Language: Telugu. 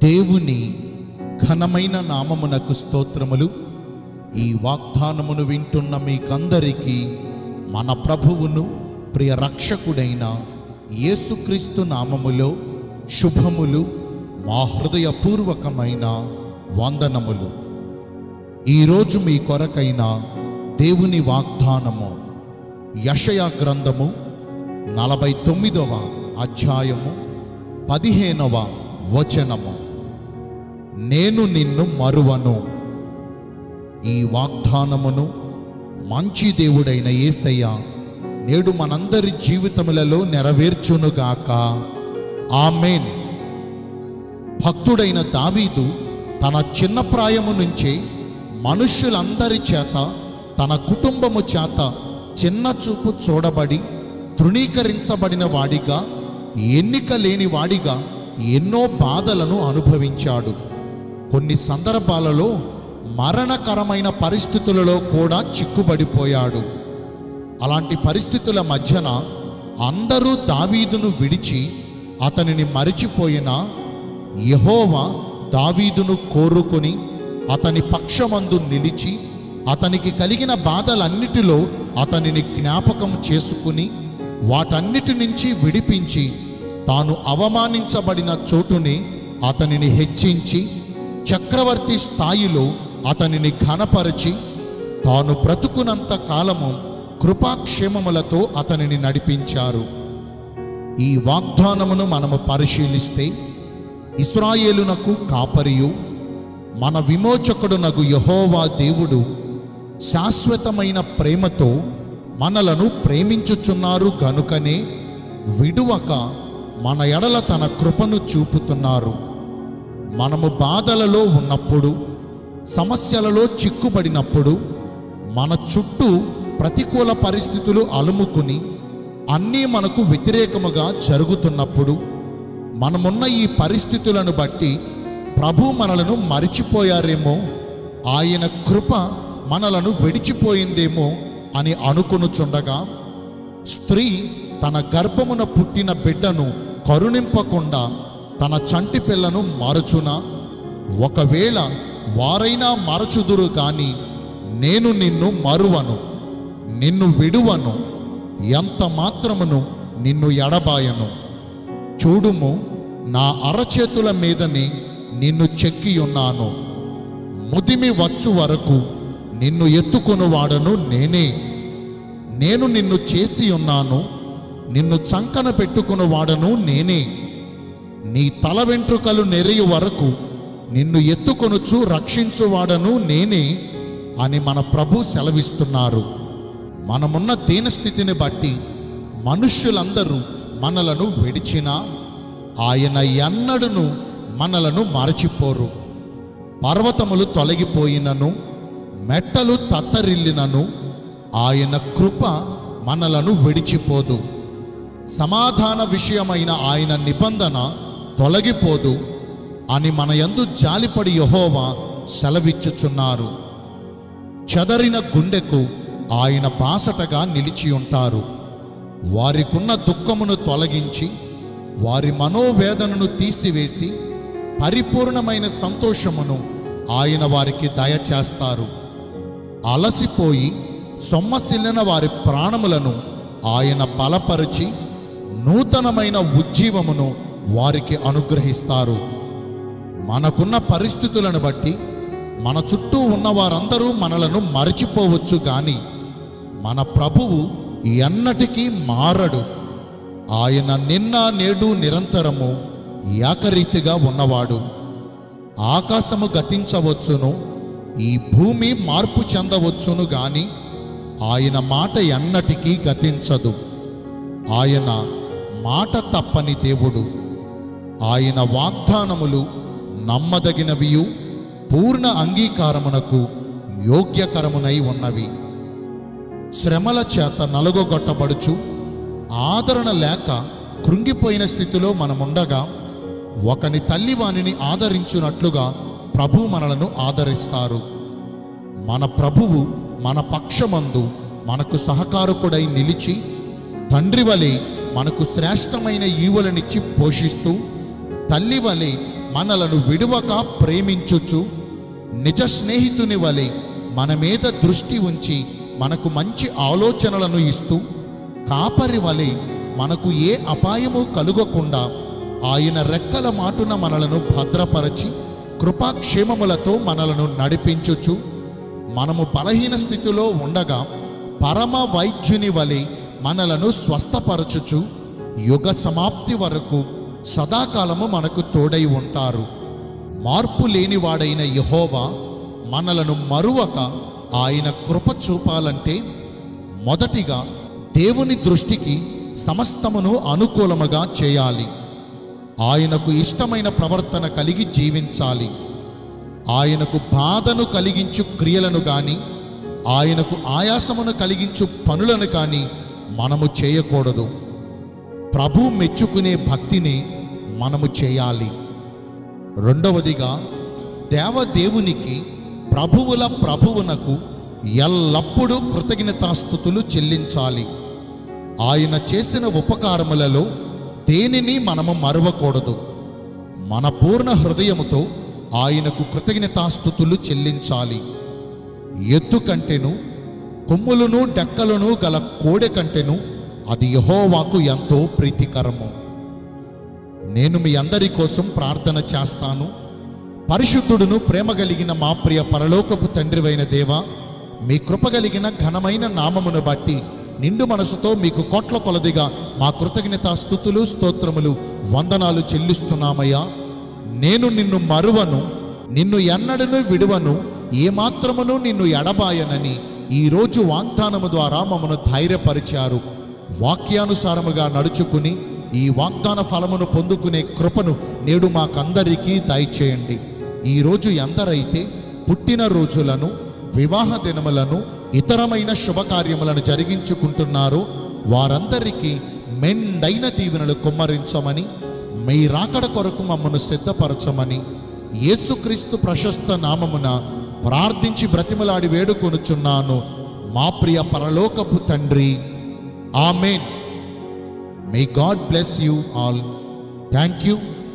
దేవుని ఘనమైన నామమునకు స్తోత్రములు ఈ వాగ్దానమును వింటున్న మీకందరికీ మన ప్రభువును ప్రియ రక్షకుడైన యేసుక్రీస్తు నామములో శుభములు మా హృదయపూర్వకమైన వందనములు ఈరోజు మీ కొరకైన దేవుని వాగ్దానము యషయా గ్రంథము నలభై తొమ్మిదవ అధ్యాయము పదిహేనవ వచనము నేను నిన్ను మరువను ఈ వాగ్దానమును మంచి దేవుడైన యేసయ్య నేడు మనందరి జీవితములలో నెరవేర్చునుగాక ఆమెన్ భక్తుడైన దావీదు తన చిన్న ప్రాయము నుంచే మనుష్యులందరి చేత తన కుటుంబము చేత చిన్న చూపు చూడబడి తృణీకరించబడిన వాడిగా ఎన్నిక లేని వాడిగా ఎన్నో బాధలను అనుభవించాడు కొన్ని సందర్భాలలో మరణకరమైన పరిస్థితులలో కూడా చిక్కుబడిపోయాడు అలాంటి పరిస్థితుల మధ్యన అందరూ దావీదును విడిచి అతనిని మరిచిపోయినా యెహోవా దావీదును కోరుకొని అతని పక్షమందు నిలిచి అతనికి కలిగిన బాధలన్నిటిలో అతనిని జ్ఞాపకం చేసుకుని వాటన్నిటి నుంచి విడిపించి తాను అవమానించబడిన చోటుని అతనిని హెచ్చించి చక్రవర్తి స్థాయిలో అతనిని ఘనపరిచి తాను బ్రతుకునంత కాలము కృపాక్షేమములతో అతనిని నడిపించారు ఈ వాగ్దానమును మనము పరిశీలిస్తే ఇస్రాయేలునకు కాపరియు మన విమోచకుడునగు యహోవా దేవుడు శాశ్వతమైన ప్రేమతో మనలను ప్రేమించుచున్నారు గనుకనే విడువక మన ఎడల తన కృపను చూపుతున్నారు మనము బాధలలో ఉన్నప్పుడు సమస్యలలో చిక్కుబడినప్పుడు మన చుట్టూ ప్రతికూల పరిస్థితులు అలుముకుని అన్నీ మనకు వ్యతిరేకముగా జరుగుతున్నప్పుడు మనమున్న ఈ పరిస్థితులను బట్టి ప్రభు మనలను మరిచిపోయారేమో ఆయన కృప మనలను విడిచిపోయిందేమో అని అనుకొనుచుండగా స్త్రీ తన గర్భమున పుట్టిన బిడ్డను కరుణింపకుండా తన చంటి పిల్లను మరచునా ఒకవేళ వారైనా మరచుదురు గాని నేను నిన్ను మరువను నిన్ను విడువను ఎంత మాత్రమును నిన్ను ఎడబాయను చూడుము నా అరచేతుల మీదని నిన్ను చెక్కి ఉన్నాను ముదిమి వచ్చు వరకు నిన్ను ఎత్తుకొనువాడను నేనే నేను నిన్ను చేసి ఉన్నాను నిన్ను చంకన పెట్టుకుని నేనే నీ తల వెంట్రుకలు నెరియు వరకు నిన్ను ఎత్తుకొనుచు రక్షించువాడను నేనే అని మన ప్రభు సెలవిస్తున్నారు మనమున్న దీనస్థితిని బట్టి మనుష్యులందరూ మనలను విడిచినా ఆయన ఎన్నడును మనలను మరచిపోరు పర్వతములు తొలగిపోయినను మెట్టలు తత్తరిల్లినను ఆయన కృప మనలను విడిచిపోదు సమాధాన విషయమైన ఆయన నిబంధన తొలగిపోదు అని మన యందు జాలిపడి యహోవా సెలవిచ్చుచున్నారు చెదరిన గుండెకు ఆయన బాసటగా నిలిచి ఉంటారు వారికున్న దుఃఖమును తొలగించి వారి మనోవేదనను తీసివేసి పరిపూర్ణమైన సంతోషమును ఆయన వారికి దయచేస్తారు అలసిపోయి సొమ్మసిల్లిన వారి ప్రాణములను ఆయన బలపరిచి నూతనమైన ఉజ్జీవమును వారికి అనుగ్రహిస్తారు మనకున్న పరిస్థితులను బట్టి మన చుట్టూ ఉన్న వారందరూ మనలను మరచిపోవచ్చు గాని మన ప్రభువు ఎన్నటికీ మారడు ఆయన నిన్న నేడు నిరంతరము ఏకరీతిగా ఉన్నవాడు ఆకాశము గతించవచ్చును ఈ భూమి మార్పు చెందవచ్చును గాని ఆయన మాట ఎన్నటికీ గతించదు ఆయన మాట తప్పని దేవుడు ఆయన వాగ్దానములు నమ్మదగినవియు పూర్ణ అంగీకారమునకు యోగ్యకరమునై ఉన్నవి శ్రమల చేత నలుగొట్టబడుచు ఆదరణ లేక కృంగిపోయిన స్థితిలో మనముండగా ఒకని తల్లి వానిని ఆదరించున్నట్లుగా ప్రభు మనలను ఆదరిస్తారు మన ప్రభువు మన పక్షమందు మనకు సహకారకుడై నిలిచి తండ్రి వలె మనకు శ్రేష్టమైన ఈవులనిచ్చి పోషిస్తూ తల్లి వలె మనలను విడువక ప్రేమించుచు నిజ స్నేహితుని వలె మన మీద దృష్టి ఉంచి మనకు మంచి ఆలోచనలను ఇస్తూ కాపరి వలె మనకు ఏ అపాయము కలుగకుండా ఆయన రెక్కల మాటున మనలను భద్రపరచి కృపాక్షేమములతో మనలను నడిపించుచు మనము బలహీన స్థితిలో ఉండగా పరమ వైద్యుని వలె మనలను స్వస్థపరచుచు యుగ సమాప్తి వరకు సదాకాలము మనకు తోడై ఉంటారు మార్పు లేనివాడైన యహోవా మనలను మరువక ఆయన కృప చూపాలంటే మొదటిగా దేవుని దృష్టికి సమస్తమును అనుకూలముగా చేయాలి ఆయనకు ఇష్టమైన ప్రవర్తన కలిగి జీవించాలి ఆయనకు బాధను కలిగించు క్రియలను గాని ఆయనకు ఆయాసమును కలిగించు పనులను కానీ మనము చేయకూడదు ప్రభు మెచ్చుకునే భక్తిని మనము చేయాలి రెండవదిగా దేవదేవునికి ప్రభువుల ప్రభువునకు ఎల్లప్పుడూ కృతజ్ఞతాస్థుతులు చెల్లించాలి ఆయన చేసిన ఉపకారములలో దేనిని మనము మరవకూడదు మన పూర్ణ హృదయముతో ఆయనకు కృతజ్ఞతాస్థుతులు చెల్లించాలి ఎద్దు కంటెను కొమ్ములను డెక్కలను గల కోడె కంటెను అది యహోవాకు ఎంతో ప్రీతికరము నేను మీ అందరి కోసం ప్రార్థన చేస్తాను పరిశుద్ధుడును ప్రేమ కలిగిన మా ప్రియ పరలోకపు తండ్రివైన దేవా మీ కృప కలిగిన ఘనమైన నామమును బట్టి నిండు మనసుతో మీకు కోట్ల కొలదిగా మా కృతజ్ఞత స్థుతులు స్తోత్రములు వందనాలు చెల్లిస్తున్నామయ్యా నేను నిన్ను మరువను నిన్ను ఎన్నడను విడువను ఏమాత్రమును నిన్ను ఎడబాయనని ఈరోజు వాగ్దానము ద్వారా మమ్మను ధైర్యపరిచారు వాక్యానుసారముగా నడుచుకుని ఈ వాగ్దాన ఫలమును పొందుకునే కృపను నేడు మాకందరికీ దయచేయండి ఈరోజు ఎందరైతే పుట్టిన రోజులను వివాహ దినములను ఇతరమైన శుభకార్యములను జరిగించుకుంటున్నారో వారందరికీ మెండైన దీవెనలు కుమ్మరించమని మీ రాకడ కొరకు మమ్మను సిద్ధపరచమని యేసుక్రీస్తు ప్రశస్త నామమున ప్రార్థించి బ్రతిమలాడి వేడుకొనుచున్నాను మా ప్రియ పరలోకపు తండ్రి amen may God bless you all thank you